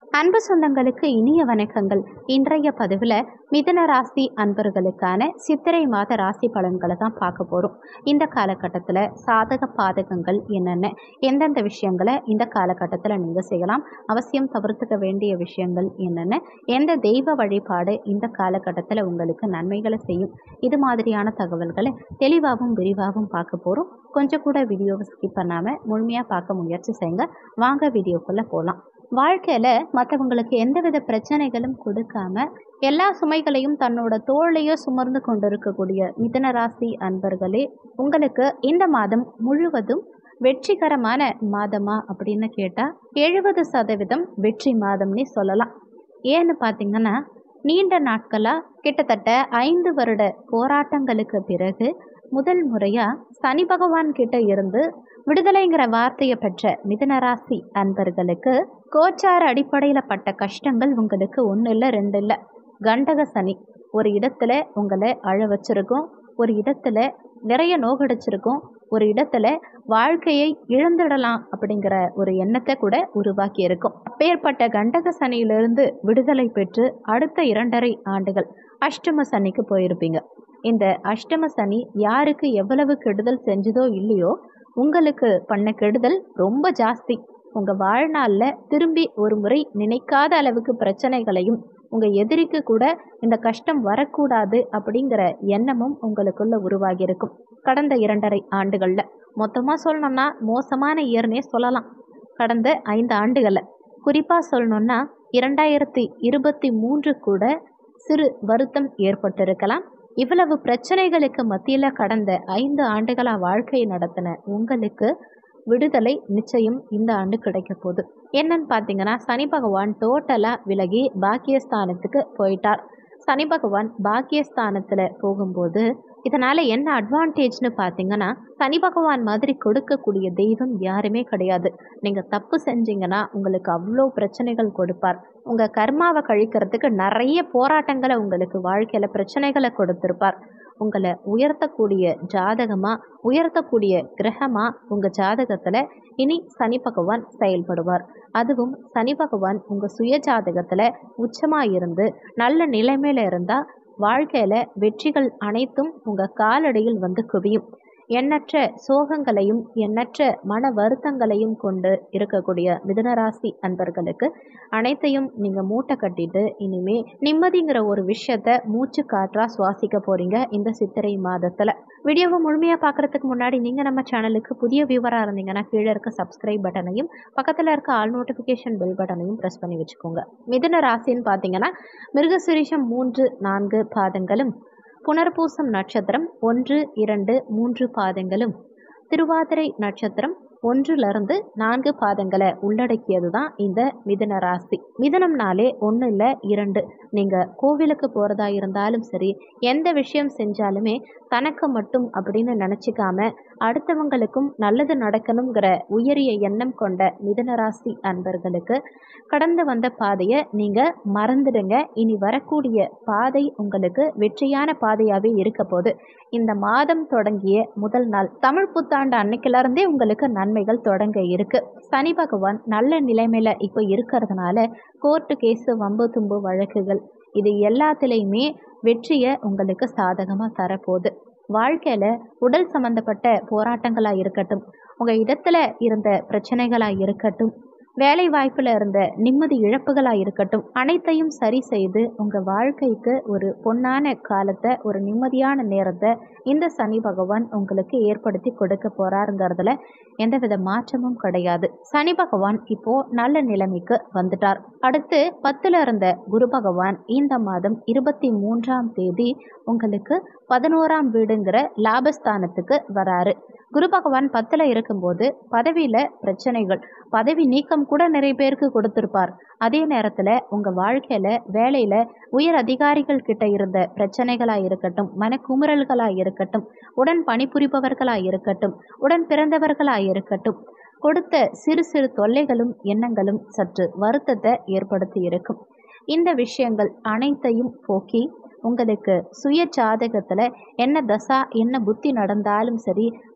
அன்பு சொந்தங்களுக்கு இனிய வணக்கங்கள் இன்றைய பதிவில் மிதுன ராசி அன்பர்களுக்கான சித்திரை மாத ராசி பலன்களை தான் பார்க்க போகிறோம் இந்த காலகட்டத்தில் சாதக பாதகங்கள் என்னென்ன எந்தெந்த விஷயங்களை இந்த காலகட்டத்தில் நீங்கள் செய்யலாம் அவசியம் தவிர்த்துக்க வேண்டிய விஷயங்கள் என்னென்ன எந்த தெய்வ வழிபாடு இந்த காலகட்டத்தில் உங்களுக்கு நன்மைகளை செய்யும் இது மாதிரியான தகவல்களை தெளிவாகவும் விரிவாகவும் பார்க்க போகிறோம் கொஞ்சம் கூட வீடியோவை ஸ்கிப் பண்ணாமல் முழுமையாக பார்க்க முயற்சி செய்யுங்க வாங்க வீடியோக்குள்ளே போகலாம் வாழ்க்கையில் மற்றவங்களுக்கு எந்தவித பிரச்சனைகளும் கொடுக்காம எல்லா சுமைகளையும் தன்னோட தோளையோ சுமர்ந்து கொண்டிருக்கக்கூடிய மிதன ராசி அன்பர்களே உங்களுக்கு இந்த மாதம் முழுவதும் வெற்றிகரமான மாதமா அப்படின்னு கேட்டால் எழுபது சதவீதம் வெற்றி மாதம்னே சொல்லலாம் ஏன்னு பார்த்தீங்கன்னா நீண்ட நாட்களாக கிட்டத்தட்ட ஐந்து வருட போராட்டங்களுக்கு பிறகு முதல் முறையாக சனி பகவான் கிட்ட இருந்து விடுதலைங்கிற வார்த்தையை பெற்ற மிதனராசி அன்பர்களுக்கு கோச்சார அடிப்படையில் பட்ட கஷ்டங்கள் உங்களுக்கு ஒன்று இல்லை ரெண்டு இல்லை கண்டக சனி ஒரு இடத்துல உங்களை அழ வச்சிருக்கும் ஒரு இடத்துல நிறைய நோகடிச்சிருக்கும் ஒரு இடத்துல வாழ்க்கையை இழந்துடலாம் அப்படிங்கிற ஒரு எண்ணத்தை கூட உருவாக்கி இருக்கும் அப்பேற்பட்ட கண்டக சனியிலிருந்து விடுதலை பெற்று அடுத்த இரண்டரை ஆண்டுகள் அஷ்டம சனிக்கு போயிருப்பீங்க இந்த அஷ்டம சனி யாருக்கு எவ்வளவு கெடுதல் செஞ்சதோ இல்லையோ உங்களுக்கு பண்ண கெடுதல் ரொம்ப ஜாஸ்தி உங்கள் வாழ்நாளில் திரும்பி ஒரு முறை நினைக்காத அளவுக்கு பிரச்சனைகளையும் உங்கள் எதிரிக்கு கூட இந்த கஷ்டம் வரக்கூடாது அப்படிங்கிற எண்ணமும் உங்களுக்குள்ள உருவாகி இருக்கும் கடந்த இரண்டரை ஆண்டுகளில் மொத்தமாக சொல்லணும்னா மோசமான இயர்னே சொல்லலாம் கடந்த ஐந்து ஆண்டுகளில் குறிப்பாக சொல்லணும்னா இரண்டாயிரத்தி இருபத்தி மூன்று கூட சிறு வருத்தம் ஏற்பட்டிருக்கலாம் இவ்வளவு பிரச்சனைகளுக்கு மத்தியில் கடந்த ஐந்து ஆண்டுகளாக வாழ்க்கை நடத்தின உங்களுக்கு விடுதலை நிச்சயம் இந்த ஆண்டு கிடைக்க போகுது என்னன்னு பார்த்தீங்கன்னா சனி பகவான் டோட்டலாக விலகி பாக்கியஸ்தானத்துக்கு போயிட்டார் சனி பகவான் பாக்கியஸ்தானத்தில் போகும்போது இதனால் என்ன அட்வான்டேஜ்னு பார்த்தீங்கன்னா சனி பகவான் மாதிரி கொடுக்கக்கூடிய தெய்வம் யாருமே கிடையாது நீங்கள் தப்பு செஞ்சீங்கன்னா உங்களுக்கு அவ்வளோ பிரச்சனைகள் கொடுப்பார் உங்கள் கர்மாவை கழிக்கிறதுக்கு நிறைய போராட்டங்களை உங்களுக்கு வாழ்க்கையில் பிரச்சனைகளை கொடுத்துருப்பார் உங்களை உயர்த்தக்கூடிய ஜாதகமாக உயர்த்தக்கூடிய கிரகமாக உங்கள் ஜாதகத்தில் இனி சனி பகவான் செயல்படுவார் அதுவும் சனி பகவான் உங்கள் சுய ஜாதகத்தில் உச்சமாக இருந்து நல்ல நிலைமையில் இருந்தால் வாழ்க்கையில் வெற்றிகள் அனைத்தும் உங்கள் காலடியில் வந்து குவியும் எண்ணற்ற சோகங்களையும் எண்ணற்ற மன வருத்தங்களையும் கொண்டு இருக்கக்கூடிய மிதுனராசி அன்பர்களுக்கு அனைத்தையும் நீங்கள் மூட்டை கட்டிட்டு இனிமே நிம்மதிங்கிற ஒரு விஷயத்த மூச்சு காற்றா சுவாசிக்க போறீங்க இந்த சித்திரை மாதத்தில் வீடியோவை முழுமையாக பார்க்குறதுக்கு முன்னாடி நீங்கள் நம்ம சேனலுக்கு புதிய வியூவராக இருந்தீங்கன்னா கீழே இருக்க சப்ஸ்கிரைப் பட்டனையும் பக்கத்தில் இருக்க ஆல் நோட்டிஃபிகேஷன் பெல் பட்டனையும் ப்ரெஸ் பண்ணி வச்சுக்கோங்க மிதுன ராசின்னு பார்த்தீங்கன்னா மிருகசுரிஷம் மூன்று நான்கு பாதங்களும் புனர்பூசம் நட்சத்திரம் ஒன்று இரண்டு மூன்று பாதங்களும் திருவாதிரை நட்சத்திரம் ஒன்றுலேருந்து நான்கு பாதங்களை உள்ளடக்கியது தான் இந்த மிதன ராசி மிதனம்னாலே ஒன்று இல்லை இரண்டு நீங்கள் கோவிலுக்கு போகிறதா இருந்தாலும் சரி எந்த விஷயம் செஞ்சாலுமே தனக்கு மட்டும் அப்படின்னு நினச்சிக்காம அடுத்தவங்களுக்கும் நல்லது நடக்கணுங்கிற உயரிய எண்ணம் கொண்ட மிதனராசி அன்பர்களுக்கு கடந்து வந்த பாதையை நீங்கள் மறந்துடுங்க இனி வரக்கூடிய பாதை உங்களுக்கு வெற்றியான பாதையாகவே இருக்க போது இந்த மாதம் தொடங்கிய முதல் நாள் தமிழ் புத்தாண்டு அன்னைக்கிலிருந்தே உங்களுக்கு நன்மைகள் தொடங்க இருக்கு சனி பகவான் நல்ல நிலைமையில இப்போ இருக்கிறதுனால கோர்ட்டு கேஸு வம்பு தும்பு வழக்குகள் இது எல்லாத்துலேயுமே வெற்றியை உங்களுக்கு சாதகமாக தரப்போகுது வாழ்க்கையில் உடல் சம்மந்தப்பட்ட போராட்டங்களாக இருக்கட்டும் உங்கள் இடத்துல இருந்த பிரச்சனைகளாக இருக்கட்டும் வேலை வாய்ப்பில் இருந்த நிம்மதி இழப்புகளாக இருக்கட்டும் அனைத்தையும் சரி செய்து உங்கள் வாழ்க்கைக்கு ஒரு பொன்னான காலத்தை ஒரு நிம்மதியான நேரத்தை இந்த சனி பகவான் உங்களுக்கு ஏற்படுத்தி கொடுக்க போகிறாருங்கிறதுல எந்தவித மாற்றமும் கிடையாது சனி பகவான் இப்போ நல்ல நிலைமைக்கு வந்துட்டார் அடுத்து பத்துல இருந்த குரு பகவான் இந்த மாதம் இருபத்தி மூன்றாம் தேதி உங்களுக்கு பதினோராம் வீடுங்கிற லாபஸ்தானத்துக்கு வராரு குரு பகவான் பத்தில் இருக்கும்போது பதவியில் பிரச்சனைகள் பதவி நீக்கம் கூட நிறைய பேருக்கு கொடுத்துருப்பார் அதே நேரத்தில் உங்கள் வாழ்க்கையில் வேலையில் உயர் அதிகாரிகள் கிட்ட இருந்த பிரச்சனைகளாக இருக்கட்டும் மனக்குமுறல்களாக இருக்கட்டும் உடன் பணிபுரிபவர்களாக இருக்கட்டும் உடன் பிறந்தவர்களாக இருக்கட்டும் கொடுத்த சிறு சிறு தொல்லைகளும் எண்ணங்களும் சற்று வருத்தத்தை ஏற்படுத்தி இருக்கும் இந்த விஷயங்கள் அனைத்தையும் போக்கி உங்களுக்கு சுய ஜாதகத்தில் என்ன தசா என்ன புத்தி நடந்தாலும் சரி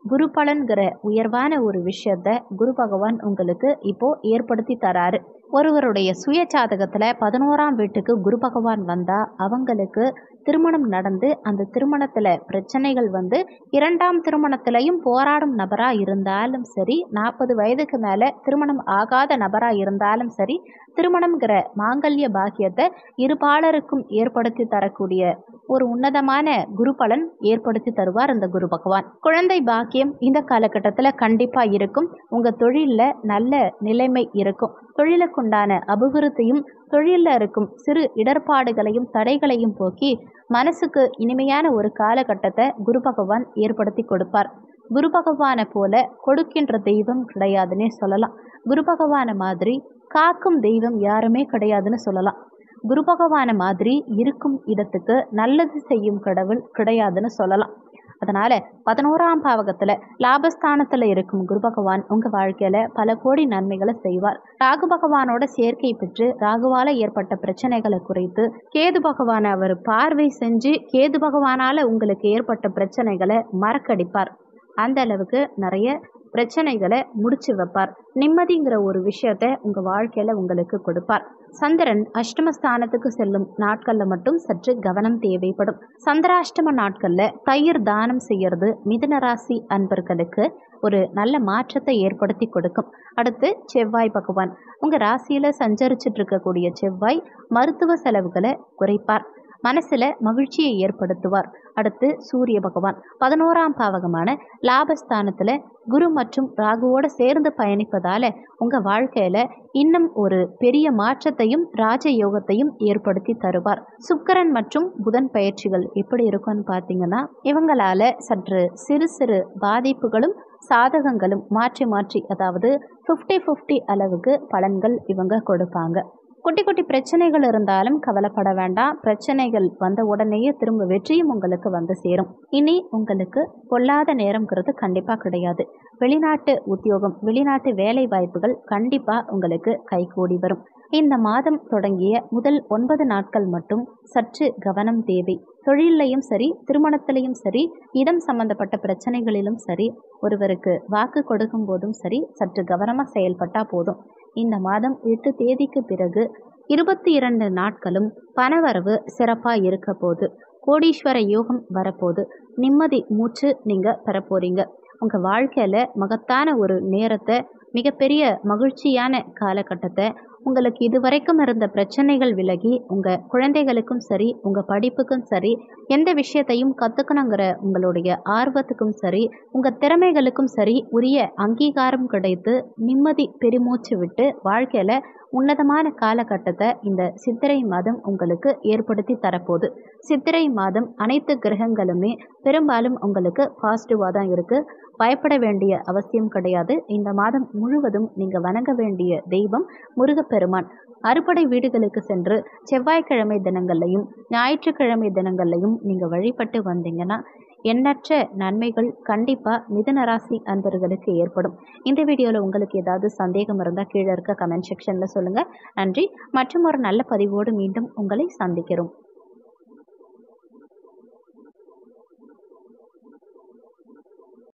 குரு பலன்கிற உயர்வான ஒரு விஷயத்த குரு பகவான் உங்களுக்கு இப்போ ஏற்படுத்தி தராரு ஒருவருடைய சுய ஜாதகத்தில் பதினோராம் வீட்டுக்கு குரு பகவான் வந்தால் அவங்களுக்கு திருமணம் நடந்து அந்த திருமணத்தில் பிரச்சனைகள் வந்து இரண்டாம் திருமணத்திலையும் போராடும் நபராக இருந்தாலும் சரி நாற்பது வயதுக்கு மேலே திருமணம் ஆகாத நபராக இருந்தாலும் சரி திருமணம்ங்கிற மாங்கல்ய பாக்கியத்தை இருபாலருக்கும் ஏற்படுத்தி தரக்கூடிய ஒரு உன்னதமான குரு பலன் ஏற்படுத்தி தருவார் அந்த குரு பகவான் குழந்தை பாக்கியம் இந்த காலகட்டத்தில் கண்டிப்பாக இருக்கும் உங்கள் தொழிலில் நல்ல நிலைமை இருக்கும் தொழிலுக்குண்டான அபிவிருத்தியும் தொழிலில் இருக்கும் சிறு இடர்பாடுகளையும் தடைகளையும் போக்கி மனசுக்கு இனிமையான ஒரு காலகட்டத்தை குரு பகவான் ஏற்படுத்தி கொடுப்பார் குரு பகவானை போல கொடுக்கின்ற தெய்வம் கிடையாதுன்னே சொல்லலாம் குரு பகவானை மாதிரி காக்கும் தெய்வம் யாருமே கிடையாதுன்னு சொல்லலாம் குரு பகவானை மாதிரி இருக்கும் இடத்துக்கு நல்லது செய்யும் கடவுள் கிடையாதுன்னு சொல்லலாம் அதனால் பதினோராம் பாவகத்தில் லாபஸ்தானத்தில் இருக்கும் குரு பகவான் உங்கள் வாழ்க்கையில் பல கோடி நன்மைகளை செய்வார் ராகு பகவானோட சேர்க்கை பெற்று ராகுவால் ஏற்பட்ட பிரச்சனைகளை குறைத்து கேது பகவானை அவர் பார்வை செஞ்சு கேது பகவானால் உங்களுக்கு ஏற்பட்ட பிரச்சனைகளை மறக்கடிப்பார் அந்த அளவுக்கு நிறைய பிரச்சனைகளை முடிச்சு வைப்பார் நிம்மதிங்கிற ஒரு விஷயத்த உங்கள் வாழ்க்கையில் உங்களுக்கு கொடுப்பார் சந்திரன் அஷ்டமஸ்தானத்துக்கு செல்லும் நாட்களில் மட்டும் சற்று கவனம் தேவைப்படும் சந்திராஷ்டம நாட்களில் தயிர் தானம் செய்யறது மிதுன ராசி அன்பர்களுக்கு ஒரு நல்ல மாற்றத்தை ஏற்படுத்தி கொடுக்கும் அடுத்து செவ்வாய் பகவான் உங்கள் ராசியில் சஞ்சரிச்சிட்டு இருக்கக்கூடிய செவ்வாய் மருத்துவ செலவுகளை குறைப்பார் மனசில் மகிழ்ச்சியை ஏற்படுத்துவார் அடுத்து சூரிய பகவான் பதினோராம் பாவகமான லாபஸ்தானத்தில் குரு மற்றும் ராகுவோடு சேர்ந்து பயணிப்பதால் உங்கள் வாழ்க்கையில் இன்னும் ஒரு பெரிய மாற்றத்தையும் ராஜயோகத்தையும் ஏற்படுத்தி தருவார் சுக்கரன் மற்றும் புதன் பயிற்சிகள் எப்படி இருக்கும்னு பார்த்தீங்கன்னா இவங்களால் சற்று சிறு சிறு பாதிப்புகளும் சாதகங்களும் மாற்றி மாற்றி அதாவது ஃபிஃப்டி ஃபிஃப்டி அளவுக்கு பலன்கள் இவங்க கொடுப்பாங்க குட்டி குட்டி பிரச்சனைகள் இருந்தாலும் கவலைப்பட வேண்டாம் பிரச்சனைகள் வந்த உடனேயே திரும்ப வெற்றியும் உங்களுக்கு வந்து சேரும் இனி உங்களுக்கு பொல்லாத நேரம்ங்கிறது கண்டிப்பாக கிடையாது வெளிநாட்டு உத்தியோகம் வெளிநாட்டு வேலை வாய்ப்புகள் கண்டிப்பாக உங்களுக்கு கைகூடி வரும் இந்த மாதம் தொடங்கிய முதல் ஒன்பது நாட்கள் மட்டும் சற்று கவனம் தேவை தொழிலையும் சரி திருமணத்திலையும் சரி இடம் சம்பந்தப்பட்ட பிரச்சனைகளிலும் சரி ஒருவருக்கு வாக்கு கொடுக்கும் போதும் சரி சற்று கவனமாக செயல்பட்டால் போதும் இந்த மாதம் எட்டு தேதிக்கு பிறகு இருபத்தி இரண்டு நாட்களும் பணவரவு சிறப்பாக இருக்க போது கோடீஸ்வர யோகம் வரப்போகுது நிம்மதி மூச்சு நீங்கள் பெறப்போறீங்க உங்கள் வாழ்க்கையில் மகத்தான ஒரு நேரத்தை மிகப்பெரிய மகிழ்ச்சியான காலகட்டத்தை உங்களுக்கு இதுவரைக்கும் இருந்த பிரச்சனைகள் விலகி உங்கள் குழந்தைகளுக்கும் சரி உங்கள் படிப்புக்கும் சரி எந்த விஷயத்தையும் கற்றுக்கணுங்கிற உங்களுடைய ஆர்வத்துக்கும் சரி உங்கள் திறமைகளுக்கும் சரி உரிய அங்கீகாரம் கிடைத்து நிம்மதி பெருமூச்சு விட்டு வாழ்க்கையில் உன்னதமான காலகட்டத்தை இந்த சித்திரை மாதம் உங்களுக்கு ஏற்படுத்தி தரப்போகுது சித்திரை மாதம் அனைத்து கிரகங்களுமே பெரும்பாலும் உங்களுக்கு பாசிட்டிவாக தான் இருக்குது பயப்பட வேண்டிய அவசியம் கிடையாது இந்த மாதம் முழுவதும் நீங்கள் வணங்க வேண்டிய தெய்வம் முருகப்பெருமான் அறுபடை வீடுகளுக்கு சென்று செவ்வாய்க்கிழமை தினங்கள்லையும் ஞாயிற்றுக்கிழமை தினங்கள்லையும் நீங்கள் வழிபட்டு வந்தீங்கன்னா எண்ணற்ற நன்மைகள் கண்டிப்பாக மிதனராசி அன்பர்களுக்கு ஏற்படும் இந்த வீடியோவில் உங்களுக்கு ஏதாவது சந்தேகம் இருந்தால் கீழே இருக்க கமெண்ட் செக்ஷனில் சொல்லுங்கள் நன்றி மற்றும் ஒரு நல்ல பதிவோடு மீண்டும் உங்களை சந்திக்கிறோம்